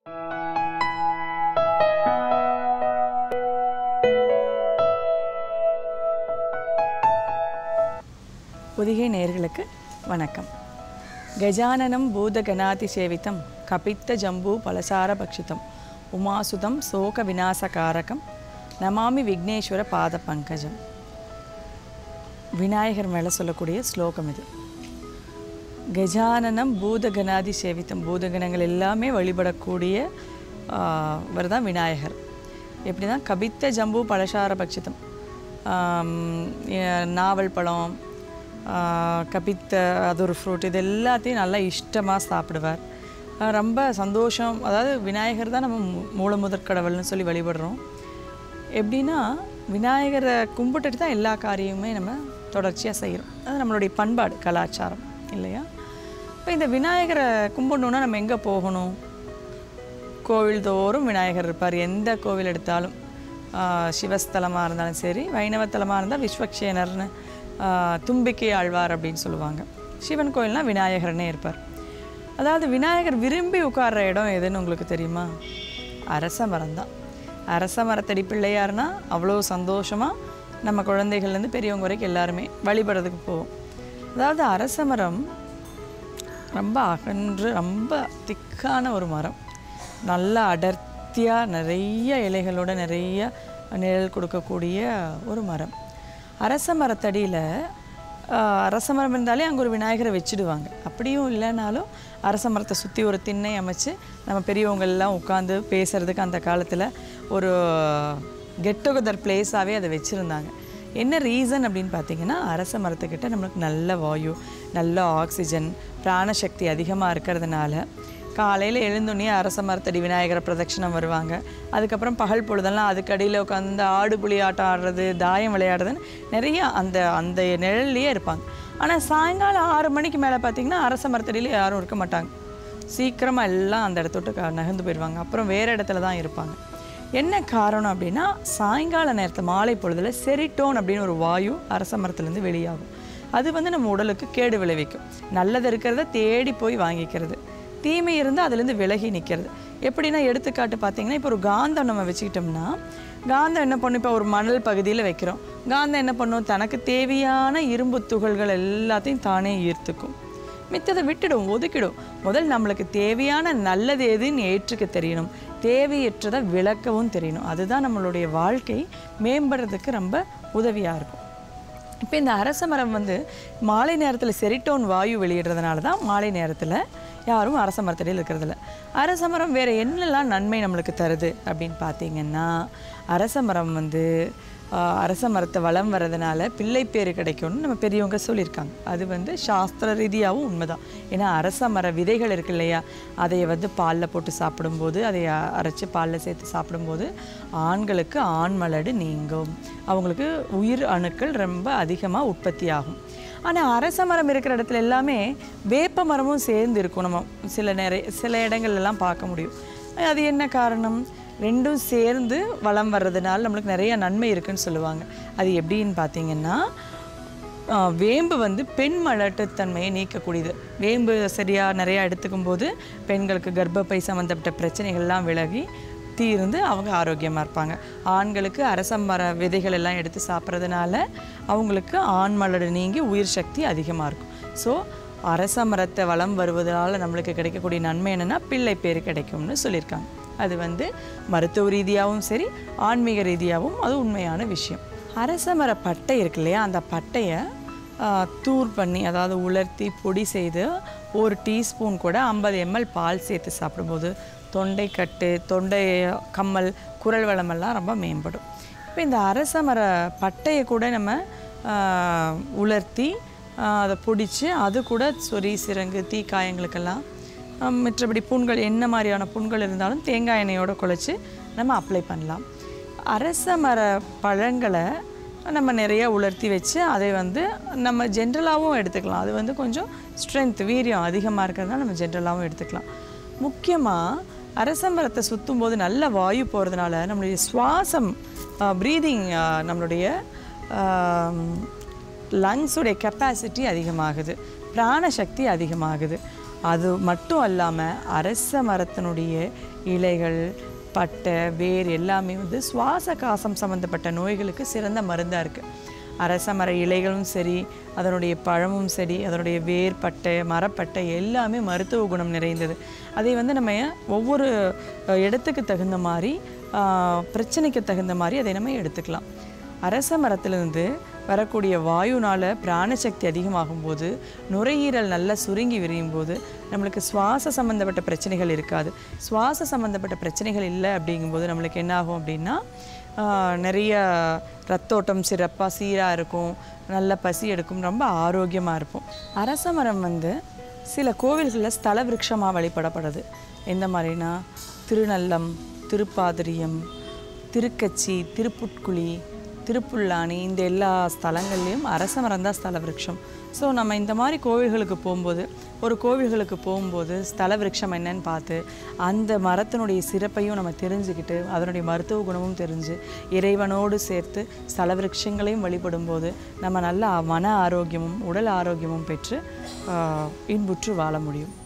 பொதிகை நேர்களுக்கு வணக்கம் கஜானனம் பூதகணாதி சேவிதம் கபித்த ஜம்பு பலசார பக்ஷிதம் உமாசுதம் சோக விநாசகாரகம் நமாமி விக்னேஸ்வர பாத பங்கஜம் விநாயகர் மேலே சொல்லக்கூடிய ஸ்லோகம் இது கஜானனம் பூதகணாதி சேவித்தம் பூதகணங்கள் எல்லாமே வழிபடக்கூடிய அவர் தான் விநாயகர் எப்படின்னா கபித்த ஜம்பு பலசார பட்சிதம் ஆம், எ- நாவல் பழம் ஆ, கபித்த அது ஒரு ஃப்ரூட் இது எல்லாத்தையும் நல்லா இஷ்டமாக சாப்பிடுவார் ஆ, ரொம்ப சந்தோஷம் அதாவது விநாயகர் தான் நம்ம மூ- மூல முதற் கடவுள்னு சொல்லி வழிபடுறோம் எப்படின்னா விநாயகரை கும்பிட்டுட்டு தான் எல்லா காரியமுமே நம்ம தொடர்ச்சியாக செய்கிறோம் அது நம்மளுடைய பண்பாடு கலாச்சாரம் இல்லையா இப்போ இந்த விநாயகரை கும்பிடணுன்னா நம்ம எங்கே போகணும் கோவில் தோறும் விநாயகர் இருப்பார் எந்த கோவில் எடுத்தாலும் ஆஹ் சிவஸ்தலமாக இருந்தாலும் சரி வைணவத்தலமாக இருந்தால் விஸ்வக்ஷேனர்னு ஆஹ் தும்பிக்கை ஆழ்வார் அப்படின்னு சொல்லுவாங்க சிவன் கோயில்னால் விநாயகர்னே இருப்பார் அதாவது விநாயகர் விரும்பி உட்கார்ற இடம் எதுன்னு உங்களுக்கு தெரியுமா அரச மரம் தான் அரச மரத்தடி பிள்ளையார்னா அவ்வளோ சந்தோஷமாக நம்ம குழந்தைகள்லேருந்து பெரியவங்க வரைக்கும் எல்லாருமே வழிபடுறதுக்கு போவோம் அதாவது அரச மரம் ரொம்ப அகன்று ரொம்ப திக்கான ஒரு மரம் நல்ல அடர்த்தியாக நிறைய இலைகளோட நிறைய நிழல் கொடுக்கக்கூடிய ஒரு மரம் அரச மரத்தடியில் ஆஹ், அரச மரம் இருந்தாலே அங்கே ஒரு விநாயகரை வச்சுடுவாங்க அப்படியும் இல்லைனாலும் அரச மரத்தை சுற்றி ஒரு திண்ணை அமைச்சு நம்ம பெரியவங்க எல்லாம் உட்காந்து பேசுகிறதுக்கு அந்த காலத்தில் ஒரு கெட் டுகெதர் பிளேஸாகவே அதை வச்சுருந்தாங்க என்ன ரீசன் அப்படின்னு பார்த்தீங்கன்னா அரச மரத்துக்கிட்ட நம்மளுக்கு நல்ல வாயு நல்ல ஆக்சிஜன் பிராணசக்தி அதிகமாக இருக்கிறதுனால காலையில் எழுந்தோடனே அரச மரத்தடி விநாயகரை பிரதட்சணம் வருவாங்க அதுக்கப்புறம் பகல் பொழுதெல்லாம் அதுக்கு அடியில் உட்காந்து ஆடு புலி ஆட்டம் ஆடுறது தாயம் விளையாடுறதுன்னு நிறைய அந்த அந்த நிழல்லையே இருப்பாங்க ஆனால் சாயங்காலம் ஆறு மணிக்கு மேலே பார்த்தீங்கன்னா அரச மரத்தடியில் யாரும் இருக்க மாட்டாங்க சீக்கிரமாக எல்லாம் அந்த இடத்த விட்டு க- நகர்ந்து போயிடுவாங்க அப்புறம் வேறு இடத்துல தான் இருப்பாங்க என்ன காரணம் அப்படின்னா சாயங்கால நேரத்து மாலை பொழுதுல செரிட்டோன் அப்படின்னு ஒரு வாயு அரச மரத்துலேருந்து வெளியாகும் அது வந்து நம்ம உடலுக்கு கேடு விளைவிக்கும் நல்லது இருக்கிறத தேடி போய் வாங்கிக்கிறது தீமை இருந்தால் அதுலேருந்து விலகி நிற்கிறது எப்படின்னா எடுத்துக்காட்டு பார்த்தீங்கன்னா இப்போ ஒரு காந்தம் நம்ம வச்சுக்கிட்டோம்னா காந்தம் என்ன பண்ணும் இப்போ ஒரு மணல் பகுதியில் வைக்கிறோம் காந்தம் என்ன பண்ணும் தனக்கு தேவையான இரும்பு துகள்கள் எல்லாத்தையும் தானே ஈர்த்துக்கும் மித்ததை விட்டுடும் ஒதுக்கிடும் முதல் நம்மளுக்கு தேவையான நல்லது எதுன்னு ஏற்றுக்க தெரியணும் தேவையற்றதை விளக்கவும் தெரியணும் அதுதான் நம்மளுடைய வாழ்க்கை மேம்படுறதுக்கு ரொம்ப உதவியாக இருக்கும் இப்போ இந்த அரச மரம் வந்து மாலை நேரத்தில் செரிட்டோன் வாயு வெளியிடுறதுனால தான் மாலை நேரத்தில் யாரும் அரச மரத்தடியில் இருக்கிறதில்ல அரச மரம் வேறு என்னெல்லாம் நன்மை நம்மளுக்கு தருது அப்படின்னு பார்த்தீங்கன்னா அரச மரம் வந்து ஆஹ், அரச மரத்தை வளம் வர்றதுனால பிள்ளை பேர் கிடைக்கும்னு நம்ம பெரியவங்க சொல்லியிருக்காங்க அது வந்து சாஸ்திர ரீதியாகவும் உண்மைதான் ஏன்னா அரச மர விதைகள் இருக்கு இல்லையா அதை வந்து பாலில் போட்டு சாப்பிடும்போது அதை அ- அரைச்சு பாலில் சேர்த்து சாப்பிடும்போது ஆண்களுக்கு ஆண் மலடு நீங்கும் அவங்களுக்கு உயிர் அணுக்கள் ரொம்ப அதிகமாக உற்பத்தி ஆகும் ஆனால் அரச மரம் இருக்கிற இடத்துல எல்லாமே வேப்ப மரமும் சேர்ந்து இருக்கும் நம்ம சில நிறைய சில இடங்கள்ல எல்லாம் பார்க்க முடியும் அது என்ன காரணம் ரெண்டும் சேர்ந்து வளம் வர்றதுனால நம்மளுக்கு நிறைய நன்மை இருக்குன்னு சொல்லுவாங்க அது எப்படின்னு பார்த்தீங்கன்னா ஆ, வேம்பு வந்து பெண் மலட்டுத்தன்மையை நீக்கக்கூடியது வேம்பு சரியாக நிறையா எடுத்துக்கும் போது பெண்களுக்கு கர்ப்பப்பை சம்மந்தப்பட்ட பிரச்சனைகள்லாம் விலகி தீர்ந்து அவங்க ஆரோக்கியமாக இருப்பாங்க ஆண்களுக்கு அரச மர விதைகள் எல்லாம் எடுத்து சாப்பிட்றதுனால அவங்களுக்கு ஆண் மலடு நீங்கி உயிர் சக்தி அதிகமாக இருக்கும் ஸோ அரச மரத்தை வளம் வருவதால் நம்மளுக்கு கிடைக்கக்கூடிய நன்மை என்னென்னா பிள்ளை பேர் கிடைக்கும்னு சொல்லியிருக்காங்க அது வந்து மருத்துவ ரீதியாகவும் சரி ஆன்மீக ரீதியாகவும் அது உண்மையான விஷயம் அரச மர பட்டை இருக்கு இல்லையா அந்த பட்டையை ஆ, தூர் பண்ணி அதாவது உலர்த்தி பொடி செய்து ஒரு டீஸ்பூன் கூட ஐம்பது எம்எல் பால் சேர்த்து சாப்பிடும்போது தொண்டை கட்டு தொண்டை கம்மல் குரல் வளமெல்லாம் ரொம்ப மேம்படும் இப்போ இந்த அரச மர பட்டையை கூட நம்ம ஆ, உலர்த்தி ஆ, அதை பிடிச்சி அது கூட சொறி சிரங்கு தீக்காயங்களுக்கெல்லாம் ஆ, மற்றபடி புண்கள் என்ன மாதிரியான புண்கள் இருந்தாலும் தேங்காய் எண்ணெயோடு குழச்சி நம்ம அப்ளை பண்ணலாம் அரச மர பழங்களை நம்ம நிறைய உலர்த்தி வச்சு அதை வந்து நம்ம ஜென்ரலாகவும் எடுத்துக்கலாம் அது வந்து கொஞ்சம் ஸ்ட்ரென்த் வீரியம் அதிகமாக இருக்கிறதுனால நம்ம ஜென்ரலாகவும் எடுத்துக்கலாம் முக்கியமாக அரச மரத்தை சுற்றும் போது நல்ல வாயு போகிறதுனால நம்மளுடைய சுவாசம் ப்ரீதிங் நம்மளுடைய லங்ஸுடைய கெப்பாசிட்டி அதிகமாகுது பிராணசக்தி அதிகமாகுது அது மட்டும் அல்லாமல் அரச மரத்தினுடைய இலைகள் பட்டை வேர் எல்லாமே வந்து சுவாச காசம் சம்மந்தப்பட்ட நோய்களுக்கு சிறந்த மருந்தாக இருக்குது அரச மர இலைகளும் சரி அதனுடைய பழமும் சரி அதனுடைய வேர் பட்டை மரப்பட்டை எல்லாமே மருத்துவ குணம் நிறைந்தது அதை வந்து நம்ம ஒவ்வொரு அஹ், இடத்துக்கு தகுந்த மாதிரி ஆஹ், பிரச்சனைக்கு தகுந்த மாதிரி அதை நம்ம எடுத்துக்கலாம் அரச மரத்திலிருந்து வரக்கூடிய வாயுனால பிராணசக்தி அதிகமாகும் போது நுரையீரல் நல்லா சுருங்கி விரியும் போது நம்மளுக்கு சுவாச சம்மந்தப்பட்ட பிரச்சனைகள் இருக்காது சுவாச சம்மந்தப்பட்ட பிரச்சனைகள் இல்லை அப்படிங்கும்போது நம்மளுக்கு என்ன ஆகும் அப்படின்னா ஆஹ், நிறைய ரத்தோட்டம் சிறப்பாக சீராக இருக்கும் நல்ல பசி எடுக்கும் ரொம்ப ஆரோக்கியமாக இருப்போம் அரச மரம் வந்து சில கோவில்களில் ஸ்தல விருட்சமாக வழிபடப்படுது எந்த மாதிரினா திருநல்லம் திருப்பாதிரியம் திருக்கச்சி திருப்புட்குழி திருப்புல்லானி இந்த எல்லா ஸ்தலங்கள்லேயும் அரச மரம் தான் ஸ்தல விருட்சம் ஸோ நம்ம இந்த மாதிரி கோவில்களுக்கு போகும்போது ஒரு கோவில்களுக்கு போகும்போது ஸ்தல விருட்சம் என்னன்னு பார்த்து அந்த மரத்தினுடைய சிறப்பையும் நம்ம தெரிஞ்சுக்கிட்டு அதனுடைய மருத்துவ குணமும் தெரிஞ்சு இறைவனோடு சேர்த்து ஸ்தல விருட்சங்களையும் வழிபடும்போது நம்ம நல்ல மன ஆரோக்கியமும் உடல் ஆரோக்கியமும் பெற்று ஆஹ், இன்புற்று வாழ முடியும்